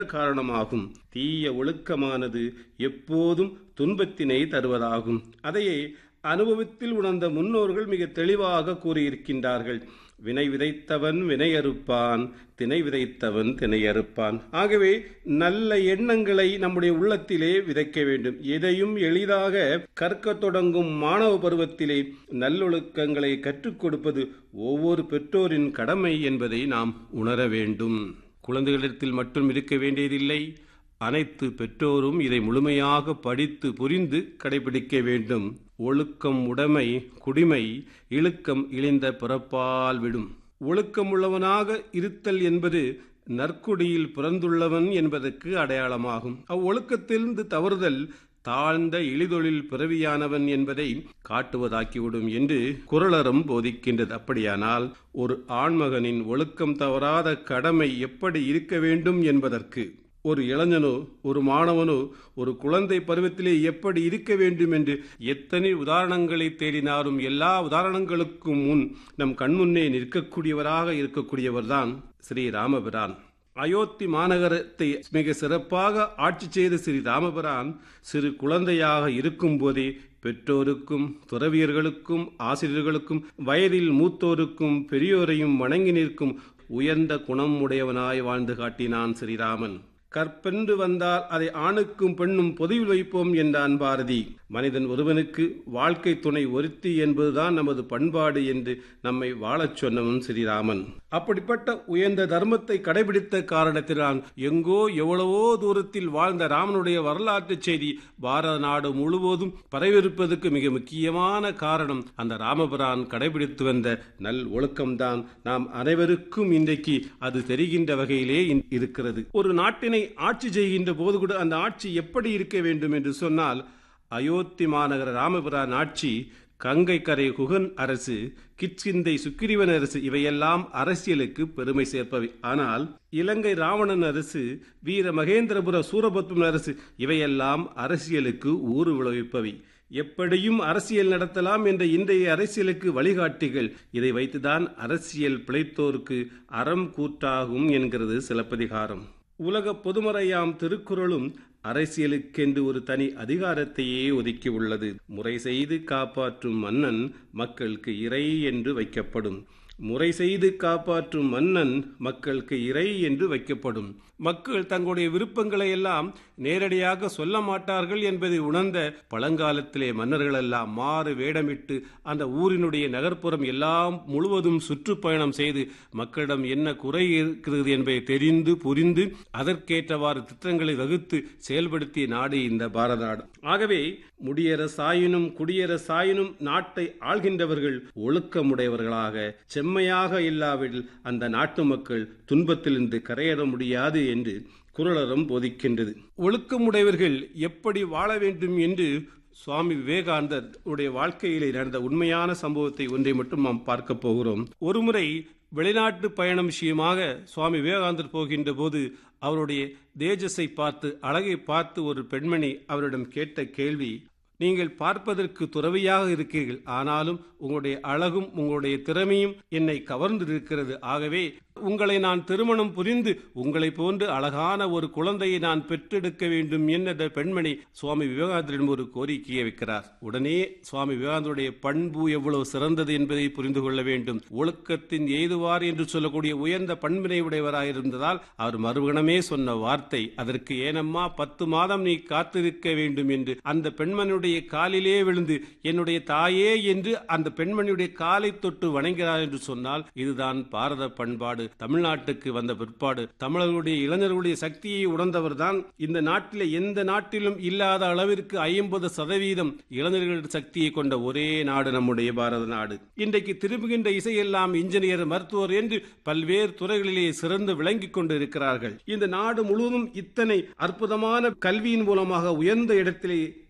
காரணமாகும் தீய ஒழுக்கமானது எப்போதும் துன்பத்தினை தருவதாகும் அதையே அனுபவத்தில் உணர்ந்த முன்னோர்கள் மிக தெளிவாக கூறியிருக்கின்றார்கள் வினை விதைத்தவன் வினையறுப்பான் திணை விதைத்தவன் திணையறுப்பான் ஆகவே நல்ல எண்ணங்களை நம்முடைய உள்ளத்திலே விதைக்க வேண்டும் எதையும் எளிதாக கற்க தொடங்கும் மாணவ பருவத்திலே நல்லொழுக்கங்களை கற்றுக் கொடுப்பது ஒவ்வொரு பெற்றோரின் கடமை என்பதை நாம் உணர வேண்டும் குழந்தைகளிடத்தில் மட்டும் இருக்க வேண்டியதில்லை அனைத்து பெற்றோரும் இதை முழுமையாக படித்து புரிந்து கடைபிடிக்க வேண்டும் ஒழுக்கம் உடைமை குடிமை இழுக்கம் இழிந்த பிறப்பால் விடும் ஒழுக்கம் உள்ளவனாக இருத்தல் என்பது நற்குடியில் பிறந்துள்ளவன் என்பதற்கு அடையாளமாகும் அவ்வொழுக்கத்திலிருந்து தவறுதல் தாழ்ந்த இழிதொழில் பிறவியானவன் என்பதை காட்டுவதாக்கிவிடும் என்று குரலறம் போதிக்கின்றது அப்படியானால் ஒரு ஆண்மகனின் ஒழுக்கம் தவறாத கடமை எப்படி இருக்க வேண்டும் என்பதற்கு ஒரு இளைஞனோ ஒரு மாணவனோ ஒரு குழந்தை பருவத்திலே எப்படி இருக்க வேண்டும் என்று எத்தனை உதாரணங்களை தேடினாலும் எல்லா உதாரணங்களுக்கும் முன் நம் கண்முன்னே நிற்கக்கூடியவராக இருக்கக்கூடியவர்தான் ஸ்ரீ ராமபிரான் அயோத்தி மாநகரத்தை மிக சிறப்பாக ஆட்சி செய்த ஸ்ரீ ராமபிரான் சிறு குழந்தையாக இருக்கும் போதே பெற்றோருக்கும் துறவியர்களுக்கும் ஆசிரியர்களுக்கும் வயதில் மூத்தோருக்கும் பெரியோரையும் வணங்கி நிற்கும் உயர்ந்த குணம் உடையவனாய் வாழ்ந்து காட்டினான் ஸ்ரீராமன் கற்பென்று வந்தால் அதை ஆணுக்கும் பெண்ணும் பொதுவில் வைப்போம் என்றான் பாரதி மனிதன் ஒருவனுக்கு வாழ்க்கை துணை ஒருத்தி என்பதுதான் நமது பண்பாடு என்று நம்மை வாழச் சொன்னவன் ஸ்ரீராமன் அப்படிப்பட்ட உயர்ந்த தர்மத்தை கடைபிடித்த காரணத்தினால் எங்கோ எவ்வளவோ தூரத்தில் வாழ்ந்த ராமனுடைய வரலாற்று செய்தி பாரத நாடு முழுவதும் பரவிருப்பதற்கு மிக முக்கியமான காரணம் அந்த ராமபிரான் கடைபிடித்து வந்த நல் ஒழுக்கம்தான் நாம் அனைவருக்கும் இன்றைக்கு அது தெரிகின்ற வகையிலே இருக்கிறது ஒரு நாட்டினை ஆட்சி செய்கின்ற போது கூட அந்த ஆட்சி எப்படி இருக்க வேண்டும் என்று சொன்னால் அயோத்தி மாநகர ராமபிரான் ஆட்சி கங்கை கரை குகன் அரசு கிட்சிந்தை சுக்கிரிவன் அரசு இவையெல்லாம் அரசியலுக்கு பெருமை சேர்ப்பவை ஆனால் இலங்கை ராவணன் அரசு வீர மகேந்திரபுர சூரபத்மன் அரசு இவையெல்லாம் அரசியலுக்கு ஊறு விளைவிப்பவை எப்படியும் அரசியல் நடத்தலாம் என்ற இன்றைய அரசியலுக்கு வழிகாட்டிகள் இதை வைத்துதான் அரசியல் பிழைத்தோருக்கு அறம் கூட்டாகும் என்கிறது சிலப்பதிகாரம் உலக பொதுமறையாம் திருக்குறளும் அரசியலுக்கென்று ஒரு தனி அதிகாரத்தையே ஒதுக்கியுள்ளது முறை செய்து காப்பாற்றும் மன்னன் மக்களுக்கு இறை என்று வைக்கப்படும் முறை செய்து காப்பாற்றும் மன்னன் மக்களுக்கு இறை என்று வைக்கப்படும் மக்கள் தங்களுடைய விருப்பங்களை எல்லாம் நேரடியாக சொல்ல மாட்டார்கள் என்பதை உணர்ந்த பழங்காலத்திலே மன்னர்கள் எல்லாம் மாறு வேடமிட்டு அந்த ஊரினுடைய நகர்ப்புறம் எல்லாம் முழுவதும் சுற்றுப்பயணம் செய்து மக்களிடம் என்ன குறை இருக்கிறது என்பதை தெரிந்து புரிந்து அதற்கேற்றவாறு திட்டங்களை வகுத்து செயல்படுத்திய நாடு இந்த பாரத நாடு ஆகவே முடியரசாயினும் குடியரசாயினும் நாட்டை ஆள்கின்றவர்கள் ஒழுக்கமுடையவர்களாக செம்மையாக இல்லாவிடில் அந்த நாட்டு மக்கள் துன்பத்திலிருந்து கரையேற முடியாது என்று குரலறம் போதிக்கின்றது ஒழுக்கமுடையவர்கள் எப்படி வாழ வேண்டும் என்று சுவாமி விவேகானந்தர் உடைய வாழ்க்கையிலே நடந்த உண்மையான சம்பவத்தை ஒன்றை மட்டும் நாம் பார்க்க போகிறோம் ஒருமுறை வெளிநாட்டு பயணம் விஷயமாக சுவாமி விவேகானந்தர் போகின்ற போது அவருடைய தேஜஸை பார்த்து அழகை பார்த்து ஒரு பெண்மணி அவரிடம் கேட்ட கேள்வி நீங்கள் பார்ப்பதற்கு துறவியாக இருக்கிறீர்கள் ஆனாலும் உங்களுடைய அழகும் உங்களுடைய திறமையும் என்னை கவர்ந்திருக்கிறது ஆகவே உங்களை நான் திருமணம் புரிந்து உங்களை போன்று அழகான ஒரு குழந்தையை நான் பெற்றெடுக்க வேண்டும் என்ற பெண்மணி சுவாமி விவேகானந்தரிடம் ஒரு கோரிக்கையை வைக்கிறார் உடனே சுவாமி விவேகானந்தருடைய பண்பு எவ்வளவு சிறந்தது என்பதை புரிந்து கொள்ள வேண்டும் ஒழுக்கத்தின் எய்துவார் என்று சொல்லக்கூடிய உயர்ந்த பண்பினை உடையவராயிருந்ததால் அவர் மறுகணமே சொன்ன வார்த்தை அதற்கு ஏனம்மா பத்து மாதம் நீ காத்திருக்க வேண்டும் என்று அந்த பெண்மணியுடைய காலிலே விழுந்து என்னுடைய தாயே என்று அந்த பெண்மணியுடைய காலை தொட்டு வணங்கிறார் என்று சொன்னால் இதுதான் பாரத பண்பாடு தமிழ்நாட்டுக்கு வந்த பிற்பாடு தமிழர்களுடைய இளைஞர்களுடைய சக்தியை உணர்ந்தவர் தான் இந்த நாட்டில் எந்த நாட்டிலும் இல்லாத அளவிற்கு ஐம்பது சதவீதம் இளைஞர்கள் சக்தியை கொண்ட ஒரே நாடு நம்முடைய பாரத நாடு இன்றைக்கு திரும்புகின்ற இசையெல்லாம் இன்ஜினியர் மருத்துவர் என்று பல்வேறு துறைகளிலே சிறந்து விளங்கிக் கொண்டு இருக்கிறார்கள் இந்த நாடு முழுவதும் இத்தனை அற்புதமான கல்வியின் மூலமாக உயர்ந்த இடத்திலே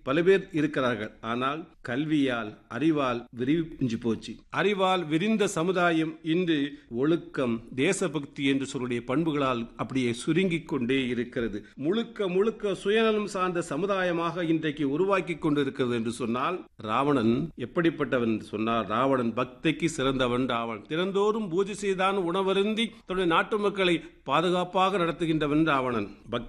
பல பேர் இருக்கிறார்கள் ஆனால் கல்வியால் அறிவால் விரிஞ்சு போச்சு அறிவால் விரிந்த சமுதாயம் இன்று ஒழுக்கம் தேசபக்தி என்று சொல்லுடைய பண்புகளால் அப்படியே சுருங்கிக் கொண்டே இருக்கிறது முழுக்க முழுக்க சுயநலம் சார்ந்த சமுதாயமாக இன்றைக்கு உருவாக்கி கொண்டிருக்கிறது என்று சொன்னால் ராவணன் எப்படிப்பட்டவன் என்று சொன்னால் ராவணன் பக்திக்கு சிறந்தவன் ராவணன் திறந்தோறும் பூஜை செய்தான் உணவருந்தி தன்னுடைய நாட்டு மக்களை பாதுகாப்பாக நடத்துகின்றவன் ராவணன்